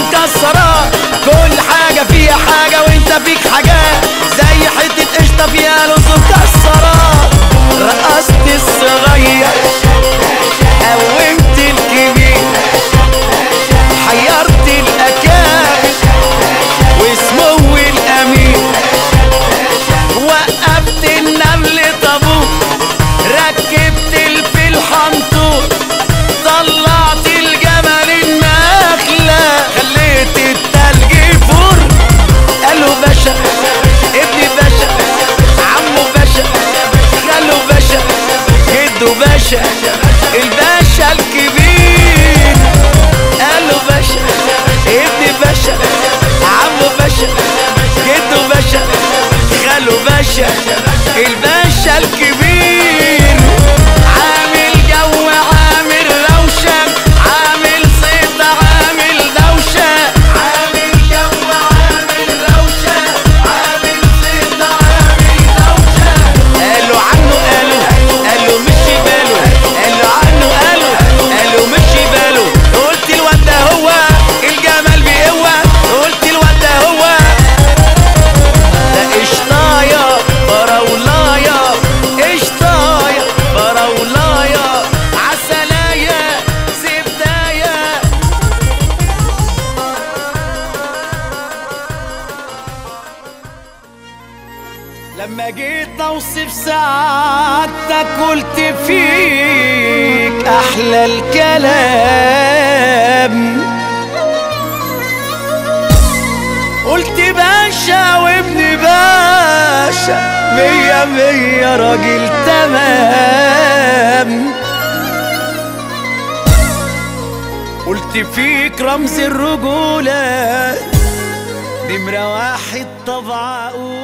مكسرة كل حاجة فيها حاجة وانت فيك حاجات زي حتة قشطة فيها لوز مكسرة رقصت الصغير قومت الكبير حيرت الأكابر وسمو الأمير وقفت النمل طابور ركبت الفيل حنطور طلعت الجمل النخلة خليت التلج يفور قالوا باشا ابني باشا عمو باشا خالو باشا جدو باشا الباشا الكبير قالوا باشا ابني باشا عمو باشا جدو باشا خالو باشا الباشا الكبير عامل جو عامل روشة عامل صيت عامل دوشة عامل جو عامل روشة عامل صيت عامل دوشة قالوا عنه قالوا قالوا مش باله قالوا عنه قالوا قالوا مش باله قلت الواد ده هو الجمال بقوة قلت الواد ده هو ده قشطاية فراولاية قشطاية فراولاية عسلاية زبداية لما جيت اوصف سعادتك قلت فيك احلى الكلام قلت باشا وابن باشا مية مية راجل تمام قلت فيك رمز الرجولة نمرة واحد طبعا أقول